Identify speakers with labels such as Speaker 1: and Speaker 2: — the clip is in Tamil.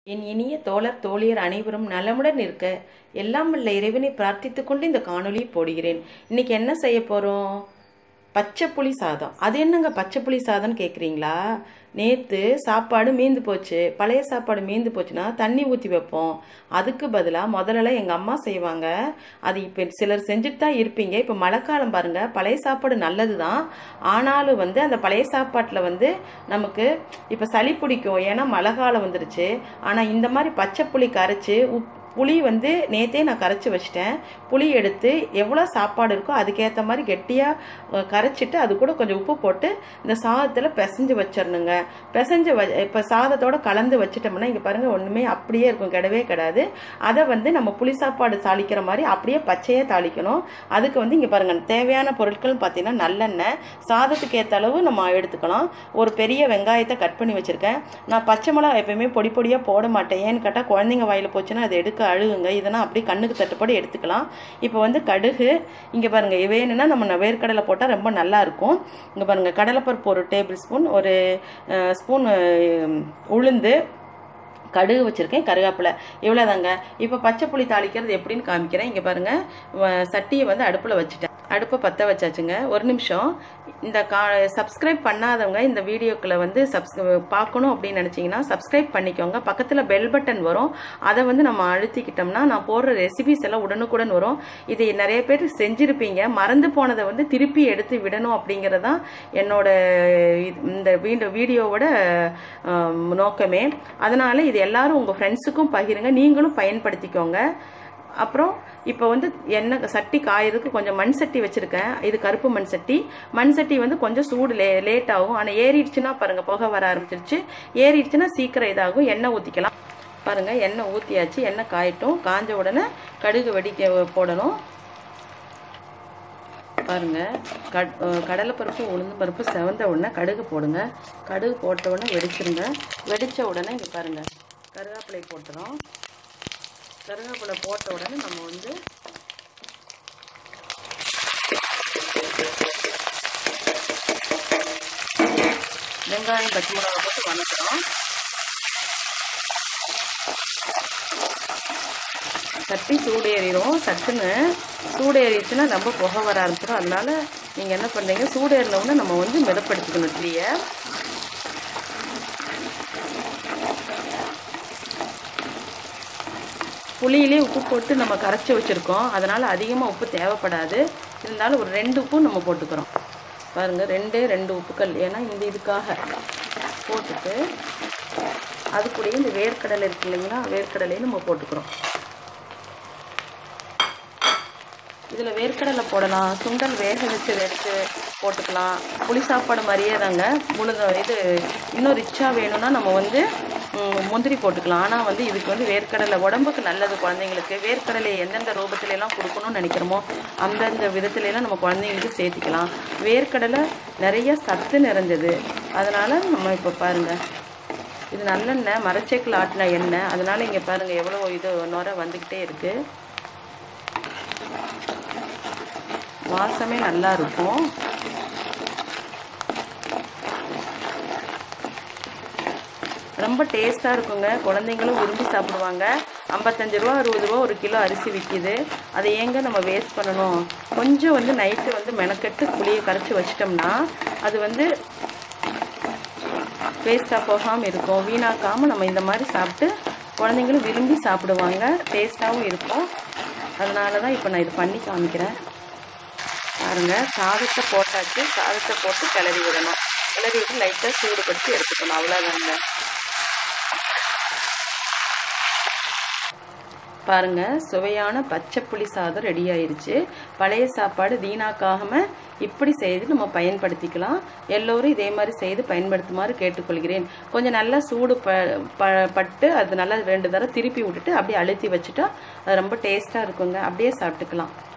Speaker 1: என் இனிய தோழர் தோழியர் அனைவரும் நலமுடன் இருக்க எல்லாம் வல்ல இறைவனை பிரார்த்தித்துக் கொண்டு இந்த காணொளி போடுகிறேன் இன்னைக்கு என்ன செய்ய போறோம் பச்சை புளி சாதம் அது என்னங்க பச்சை புளி சாதம்னு கேட்குறீங்களா நேற்று சாப்பாடு மீந்து போச்சு பழைய சாப்பாடு மீந்து போச்சுன்னா தண்ணி ஊற்றி வைப்போம் அதுக்கு பதிலாக முதல்ல எங்கள் அம்மா செய்வாங்க அது இப்போ சிலர் செஞ்சுட்டு தான் இருப்பீங்க இப்போ மழைக்காலம் பாருங்கள் பழைய சாப்பாடு நல்லது தான் ஆனாலும் வந்து அந்த பழைய சாப்பாட்டில் வந்து நமக்கு இப்போ சளி பிடிக்கும் ஏன்னா மழை காலம் வந்துருச்சு ஆனால் இந்த மாதிரி பச்சை புளி கரைச்சி உப் புளி வந்து நேற்றே நான் கரைச்சி வச்சிட்டேன் புளி எடுத்து எவ்வளோ சாப்பாடு இருக்கோ அதுக்கேற்ற மாதிரி கெட்டியாக கரைச்சிட்டு அது கூட கொஞ்சம் உப்பு போட்டு இந்த சாதத்தில் பிசைஞ்சு வச்சிடணுங்க பிசைஞ்சு வ இப்போ சாதத்தோட கலந்து வச்சிட்டோம்னா இங்கே பாருங்கள் ஒன்றுமே அப்படியே இருக்கும் கிடவே கிடாது அதை வந்து நம்ம புளி சாப்பாடு தாளிக்கிற மாதிரி அப்படியே பச்சையாக தாளிக்கணும் அதுக்கு வந்து இங்கே பாருங்கள் தேவையான பொருட்கள் பார்த்தீங்கன்னா நல்லெண்ணெய் சாதத்துக்கு ஏற்ற அளவு நம்ம எடுத்துக்கலாம் ஒரு பெரிய வெங்காயத்தை கட் பண்ணி வச்சுருக்கேன் நான் பச்சை மிளகா எப்பயுமே பொடி பொடியாக போட மாட்டேன் ஏன்னு கேட்டால் குழந்தைங்க வாயில் போச்சுன்னா அதை எடுக்க அழுகுங்க இதெல்லாம் அப்படியே கண்ணுக்கு தட்டுப்பாடு எடுத்துக்கலாம் இப்போ வந்து கடுகு இங்கே பாருங்கள் வேணும்னா நம்ம வேர்க்கடலை போட்டால் ரொம்ப நல்லா இருக்கும் இங்கே பாருங்கள் கடலைப்பருப்பு ஒரு டேபிள் ஸ்பூன் ஒரு ஸ்பூன் உளுந்து கடுகு வச்சுருக்கேன் கருவேப்பிலை இவ்வளோதாங்க இப்போ பச்சை புளி தாளிக்கிறது எப்படின்னு காமிக்கிறேன் இங்கே பாருங்கள் சட்டியை வந்து அடுப்பில் வச்சுட்டேன் அடுப்பை பற்ற வச்சாச்சுங்க ஒரு நிமிஷம் இந்த கா சப்ஸ்கிரைப் பண்ணாதவங்க இந்த வீடியோக்களை வந்து சப்ஸ் பார்க்கணும் அப்படின்னு நினச்சிங்கன்னா சப்ஸ்கிரைப் பண்ணிக்கோங்க பக்கத்தில் பெல் பட்டன் வரும் அதை வந்து நம்ம அழுத்திக்கிட்டோம்னா நான் போடுற ரெசிபிஸ் எல்லாம் உடனுக்குடன் வரும் இது நிறைய பேர் செஞ்சுருப்பீங்க மறந்து போனதை வந்து திருப்பி எடுத்து விடணும் அப்படிங்கிறதான் என்னோட இந்த வீடியோவோட நோக்கமே அதனால் இது எல்லாரும் உங்கள் ஃப்ரெண்ட்ஸுக்கும் பகிருங்க நீங்களும் பயன்படுத்திக்கோங்க அப்புறம் இப்போ வந்து எண்ணெய் சட்டி காயறதுக்கு கொஞ்சம் மண் சட்டி வச்சுருக்கேன் இது கருப்பு மண் சட்டி மண் சட்டி வந்து கொஞ்சம் சூடு லே லேட் ஆகும் ஆனால் ஏறிடுச்சுன்னா பாருங்கள் புகை வர ஆரம்பிச்சிருச்சு ஏறிடுச்சுன்னா சீக்கிரம் இதாகும் எண்ணெய் ஊற்றிக்கலாம் பாருங்கள் எண்ணெய் ஊற்றியாச்சு எண்ணெய் காயட்டும் காஞ்ச உடனே கடுகு வெடிக்க போடணும் பாருங்க கட் கடலைப்பருப்பு உளுந்து பருப்பு செவந்த உடனே கடுகு போடுங்க கடுகு போட்ட உடனே வெடிச்சிருங்க வெடித்த உடனே இங்கே பாருங்கள் கருவேப்பிலை போட்டுறோம் கருவேப்பிலை போட்ட உடனே நம்ம வந்து வெங்காயம் பச்சை மிளகா போட்டு வணக்கிறோம் சட்டி சூடு ஏறிடும் சட்டுன்னு சூடு ஏறிடுச்சுன்னா ரொம்ப புகை வர ஆரம்பிச்சிடும் அதனால நீங்கள் என்ன பண்ணுறீங்க சூடு ஏறினவுடனே நம்ம வந்து மிதப்படுத்திக்கணும் இட்லியை புளியிலே உப்பு போட்டு நம்ம கரைச்சி வச்சுருக்கோம் அதனால் அதிகமாக உப்பு தேவைப்படாது இருந்தாலும் ஒரு ரெண்டு உப்பும் நம்ம போட்டுக்கிறோம் பாருங்கள் ரெண்டே ரெண்டு உப்புக்கள் ஏன்னா இந்த இதுக்காக போட்டுட்டு அது கூடயே இந்த வேர்க்கடலை இருக்கு இல்லைங்களா வேர்க்கடலையும் நம்ம போட்டுக்கிறோம் இதில் வேர்க்கடலை போடலாம் சுண்டல் வேக வச்சு எடுத்து போட்டுக்கலாம் புளி சாப்பாடு மாதிரியே தாங்க முழுத இது இன்னும் ரிச்சாக வேணும்னா நம்ம வந்து முந்திரி போட்டுக்கலாம் ஆனால் வந்து இதுக்கு வந்து வேர்க்கடலை உடம்புக்கு நல்லது குழந்தைங்களுக்கு வேர்க்கடலை எந்தெந்த ரூபத்துலலாம் கொடுக்கணும்னு நினைக்கிறோமோ அந்தந்த விதத்துலலாம் நம்ம குழந்தைங்களுக்கு சேர்த்திக்கலாம் வேர்க்கடலை நிறைய சத்து நிறைஞ்சது அதனால் நம்ம இப்போ பாருங்கள் இது நல்லெண்ணெய் மரச்சேக்கில் ஆட்டின எண்ணெய் அதனால் இங்கே பாருங்கள் எவ்வளோ இது நுர வந்துக்கிட்டே இருக்குது வாசமே நல்லா இருக்கும் ரொம்ப டேஸ்ட்டாக இருக்குங்க குழந்தைங்களும் விரும்பி சாப்பிடுவாங்க ஐம்பத்தஞ்சு ரூபா அறுபது ரூபா ஒரு கிலோ அரிசி விற்கிது அதை ஏங்க நம்ம வேஸ்ட் பண்ணணும் கொஞ்சம் வந்து நைட்டு வந்து மெனக்கெட்டு புளியை கரைச்சி வச்சிட்டோம்னா அது வந்து வேஸ்ட்டாக போகாமல் இருக்கும் வீணாக்காமல் நம்ம இந்த மாதிரி சாப்பிட்டு குழந்தைங்களும் விரும்பி சாப்பிடுவாங்க டேஸ்ட்டாகவும் இருக்கும் அதனால தான் இப்போ நான் இது பண்ணி காமிக்கிறேன் பாருங்கள் சாதத்தை போட்டாச்சு சாதத்தை போட்டு கிளறி விடணும் கிளறி விட்டு லைட்டாக சூடுபடுத்தி எடுத்துக்கணும் அவ்வளோதாங்க பாருங்க சுவையான பச்சை புளி சாதம் ரெடி ஆயிருச்சு பழைய சாப்பாடு வீணாக்காகாமல் இப்படி செய்து நம்ம பயன்படுத்திக்கலாம் எல்லோரும் இதே மாதிரி செய்து பயன்படுத்துமாறு கேட்டுக்கொள்கிறேன் கொஞ்சம் நல்லா சூடு ப பட்டு அது நல்லா ரெண்டு தடவை திருப்பி விட்டுட்டு அப்படியே அழுத்தி வச்சுட்டா அது ரொம்ப டேஸ்ட்டாக இருக்குங்க அப்படியே சாப்பிட்டுக்கலாம்